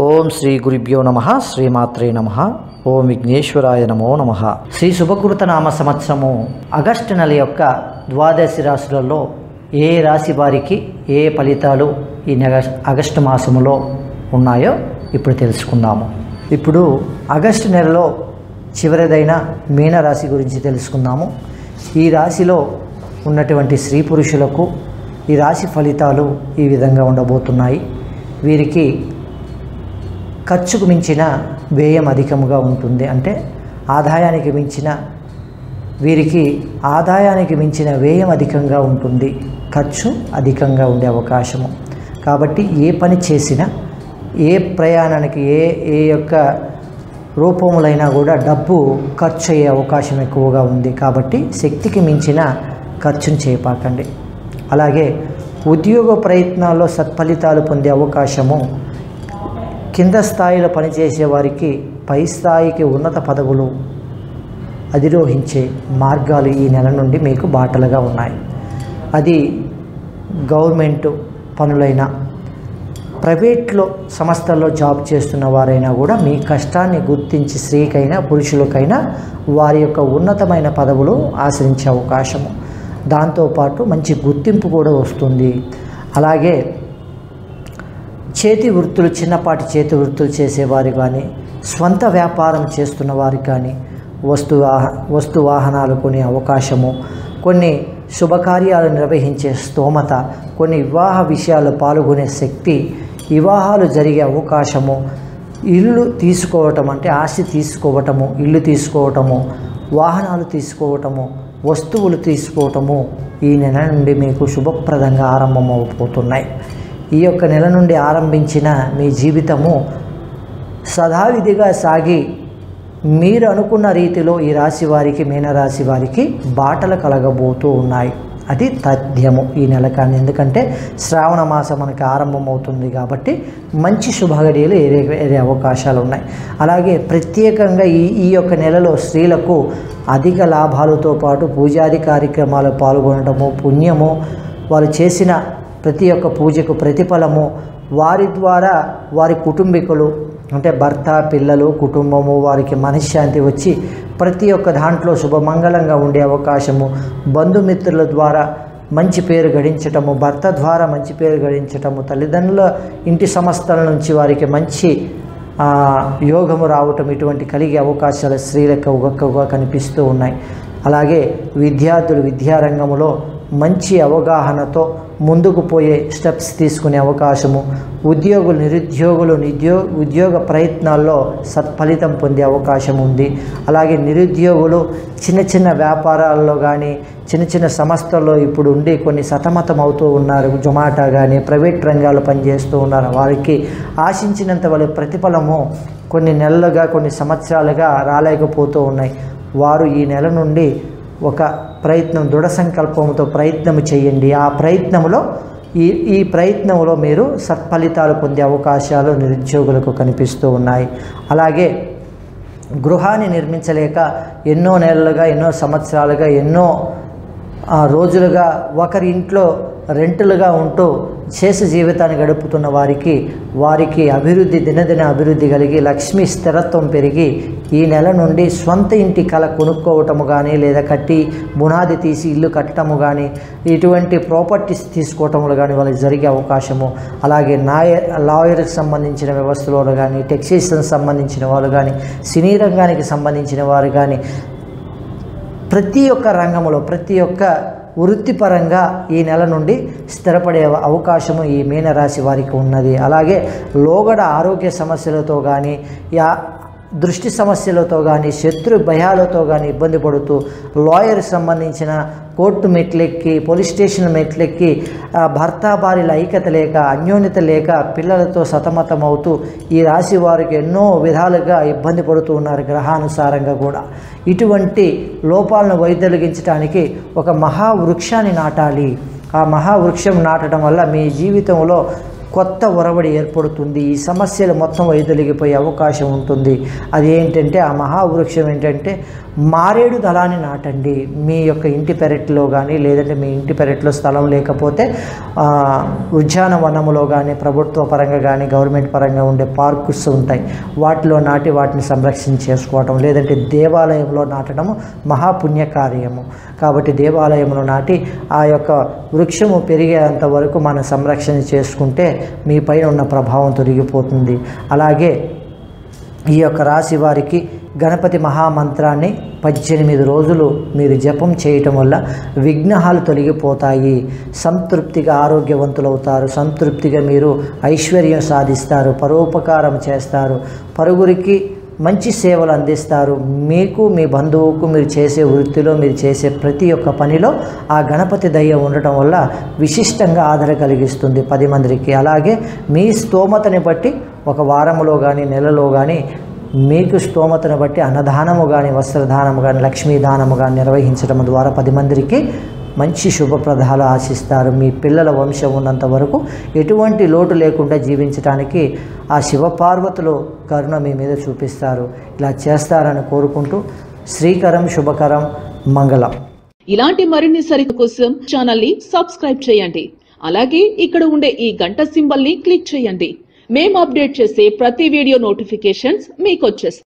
ఓం శ్రీ గురుభ్యో నమ శ్రీమాత్రే నమ ఓం విఘ్నేశ్వరాయ నమో నమ శ్రీ శుభకృత నామ సంవత్సరము ఆగస్టు నెల యొక్క ద్వాదశి రాశులలో ఏ రాశి వారికి ఏ ఫలితాలు ఈ నెల ఆగస్టు మాసములో ఉన్నాయో ఇప్పుడు తెలుసుకుందాము ఇప్పుడు ఆగస్టు నెలలో చివరిదైన మీనరాశి గురించి తెలుసుకుందాము ఈ రాశిలో ఉన్నటువంటి స్త్రీ పురుషులకు ఈ రాశి ఫలితాలు ఈ విధంగా ఉండబోతున్నాయి వీరికి ఖర్చుకు మించిన వ్యయం అధికముగా ఉంటుంది అంటే ఆదాయానికి మించిన వీరికి ఆదాయానికి మించిన వ్యయం అధికంగా ఉంటుంది ఖర్చు అధికంగా ఉండే అవకాశము కాబట్టి ఏ పని చేసినా ఏ ప్రయాణానికి ఏ ఏ యొక్క రూపములైనా కూడా డబ్బు ఖర్చు అయ్యే అవకాశం ఎక్కువగా ఉంది కాబట్టి శక్తికి మించిన ఖర్చును చేపాకండి అలాగే ఉద్యోగ ప్రయత్నాల్లో సత్ఫలితాలు పొందే అవకాశము కింద స్థాయిలో పనిచేసే వారికి పై స్థాయికి ఉన్నత పదవులు అధిరోహించే మార్గాలు ఈ నెల నుండి మీకు బాటలుగా ఉన్నాయి అది గవర్నమెంట్ పనులైనా ప్రైవేట్లో సంస్థల్లో జాబ్ చేస్తున్న వారైనా కూడా మీ కష్టాన్ని గుర్తించి స్త్రీకైనా పురుషులకైనా వారి యొక్క ఉన్నతమైన పదవులు ఆశ్రయించే అవకాశము దాంతోపాటు మంచి గుర్తింపు కూడా వస్తుంది అలాగే చేతి వృత్తులు చిన్నపాటి చేతి వృత్తులు చేసేవారు కానీ స్వంత వ్యాపారం చేస్తున్న వారికి కానీ వస్తు వాహ వస్తు వాహనాలు కొనే అవకాశము కొన్ని శుభకార్యాలు నిర్వహించే స్తోమత కొన్ని వివాహ విషయాల్లో పాల్గొనే శక్తి వివాహాలు జరిగే అవకాశము ఇల్లు తీసుకోవటం అంటే ఆస్తి తీసుకోవటము ఇల్లు తీసుకోవటము వాహనాలు తీసుకోవటము వస్తువులు తీసుకోవటము ఈ నెల నుండి మీకు శుభప్రదంగా ఆరంభమవుతున్నాయి ఈ యొక్క నెల నుండి ఆరంభించిన మీ జీవితము సదావిధిగా సాగి మీరు అనుకున్న రీతిలో ఈ రాశి వారికి మీనరాశి వారికి బాటలు కలగబోతూ ఉన్నాయి అది తథ్యము ఈ నెల కానీ ఎందుకంటే శ్రావణ మాసం మనకి ఆరంభమవుతుంది కాబట్టి మంచి శుభగడియలు ఏరే ఏరే అవకాశాలు ఉన్నాయి అలాగే ప్రత్యేకంగా ఈ ఈ యొక్క నెలలో స్త్రీలకు అధిక లాభాలతో పాటు పూజాది కార్యక్రమాలు పాల్గొనడము పుణ్యము వారు చేసిన ప్రతి ఒక్క పూజకు ప్రతిఫలము వారి ద్వారా వారి కుటుంబీకులు అంటే భర్త పిల్లలు కుటుంబము వారికి మనశ్శాంతి వచ్చి ప్రతి ఒక్క దాంట్లో శుభమంగళంగా ఉండే అవకాశము బంధుమిత్రుల ద్వారా మంచి పేరు గడించటము భర్త ద్వారా మంచి పేరు గడించటము తల్లిదండ్రుల ఇంటి సంస్థల నుంచి వారికి మంచి ఆ, యోగము రావటం ఇటువంటి కలిగే అవకాశాలు స్త్రీలకు ఒక్కొక్కగా కనిపిస్తూ ఉన్నాయి అలాగే విద్యార్థులు విద్యారంగంలో మంచి అవగాహనతో ముందుకు పోయే స్టెప్స్ తీసుకునే అవకాశము ఉద్యోగులు నిరుద్యోగులు నిద్యో ఉద్యోగ ప్రయత్నాల్లో సత్ఫలితం పొందే అవకాశం ఉంది అలాగే నిరుద్యోగులు చిన్న చిన్న వ్యాపారాల్లో కానీ చిన్న చిన్న సంస్థల్లో ఇప్పుడు ఉండి కొన్ని సతమతం అవుతూ ఉన్నారు జొమాటో కానీ ప్రైవేట్ రంగాల్లో పనిచేస్తూ ఉన్నారు వారికి ఆశించినంత వాళ్ళ ప్రతిఫలము కొన్ని నెలలుగా కొన్ని సంవత్సరాలుగా రాలేకపోతూ ఉన్నాయి వారు ఈ నెల నుండి ఒక ప్రయత్నం దృఢ సంకల్పంతో ప్రయత్నం చేయండి ఆ ప్రయత్నంలో ఈ ఈ ప్రయత్నంలో మీరు సత్ఫలితాలు పొందే అవకాశాలు నిరుద్యోగులకు కనిపిస్తూ ఉన్నాయి అలాగే గృహాన్ని నిర్మించలేక ఎన్నో నెలలుగా ఎన్నో సంవత్సరాలుగా ఎన్నో ఆ, రోజులుగా ఒకరి ఇంట్లో రెంటులుగా ఉంటూ శేష జీవితాన్ని గడుపుతున్న వారికి వారికి అభివృద్ధి దినదిన అభివృద్ధి కలిగి లక్ష్మీ స్థిరత్వం పెరిగి ఈ నెల నుండి స్వంత ఇంటి కళ కొనుక్కోవటము కానీ లేదా కట్టి బునాది తీసి ఇల్లు కట్టడము కానీ ఇటువంటి ప్రాపర్టీస్ తీసుకోవటములు కానీ వాళ్ళకి జరిగే అవకాశము అలాగే నాయ లాయర్కి సంబంధించిన వ్యవస్థలో కానీ టెక్సీషన్ సంబంధించిన వాళ్ళు కానీ సినీ రంగానికి సంబంధించిన వారు కానీ ప్రతి ఒక్క రంగంలో ప్రతి ఒక్క వృత్తిపరంగా ఈ నెల నుండి స్థిరపడే అవకాశము ఈ మీనరాశి వారికి ఉన్నది అలాగే లోగడ ఆరోగ్య సమస్యలతో కానీ యా దృష్టి సమస్యలతో కానీ శత్రు భయాలతో కానీ ఇబ్బంది పడుతూ లాయర్ సంబంధించిన కోర్టు మెట్లెక్కి పోలీస్ స్టేషన్ మెట్లెక్కి ఆ, భర్త భార్యల ఐక్యత లేక అన్యోన్యత లేక పిల్లలతో సతమతమవుతూ ఈ రాశి వారికి ఎన్నో విధాలుగా ఇబ్బంది పడుతూ ఉన్నారు గ్రహానుసారంగా కూడా ఇటువంటి లోపాలను వైదొలిగించడానికి ఒక మహావృక్షాన్ని నాటాలి ఆ మహావృక్షం నాటడం వల్ల మీ జీవితంలో కొత్త ఒరవడి ఏర్పడుతుంది ఈ సమస్యలు మొత్తం వైదొలిగిపోయే అవకాశం ఉంటుంది అది ఏంటంటే ఆ మహావృక్షం ఏంటంటే మారేడు దళాన్ని నాటండి మీ యొక్క ఇంటి పెరట్లో కానీ లేదంటే మీ ఇంటి పెరట్లో స్థలం లేకపోతే ఆ, ఉద్యానవనములో కానీ ప్రభుత్వ పరంగా కానీ గవర్నమెంట్ పరంగా ఉండే పార్కుస్ ఉంటాయి వాటిలో నాటి వాటిని సంరక్షణ చేసుకోవటం లేదంటే దేవాలయంలో నాటడము మహాపుణ్య కార్యము కాబట్టి దేవాలయంలో నాటి ఆ యొక్క వృక్షము పెరిగేంత వరకు మనం సంరక్షణ చేసుకుంటే మీ పైన ఉన్న ప్రభావం తొలగిపోతుంది అలాగే ఈ యొక్క రాశి వారికి గణపతి మహామంత్రాన్ని పద్దెనిమిది రోజులు మీరు జపం చేయటం వల్ల విఘ్నాలు తొలగిపోతాయి సంతృప్తిగా ఆరోగ్యవంతులవుతారు సంతృప్తిగా మీరు ఐశ్వర్యం సాధిస్తారు పరోపకారం చేస్తారు పరుగురికి మంచి సేవలు అందిస్తారు మీకు మీ బంధువుకు మీరు చేసే వృత్తిలో మీరు చేసే ప్రతి ఒక్క పనిలో ఆ గణపతి దయ్య ఉండటం వల్ల విశిష్టంగా ఆదర కలిగిస్తుంది పది మందికి అలాగే మీ స్తోమతని బట్టి ఒక వారములో కానీ నెలలో కానీ మీకు స్తోమతను బట్టి అన్నదానము కానీ వస్త్రదానము కానీ లక్ష్మీదానము కానీ నిర్వహించడం ద్వారా పది మందికి మంచి శుభప్రదాలు ఆశిస్తారు మీ పిల్లల వంశం ఉన్నంత వరకు ఎటువంటి లోటు లేకుండా జీవించడానికి ఆ శివపార్వతులు కరుణ మీ మీద చూపిస్తారు ఇలా చేస్తారని కోరుకుంటూ శ్రీకరం శుభకరం మంగళం ఇలాంటి మరిన్ని సరిత కోసం ఛానల్ ని సబ్స్క్రైబ్ చేయండి అలాగే ఇక్కడ ఉండే ఈ గంట సింబల్ ని క్లిక్ చేయండి మేము అప్డేట్ చేసే ప్రతి వీడియో నోటిఫికేషన్స్ మీకు వచ్చేస్తాయి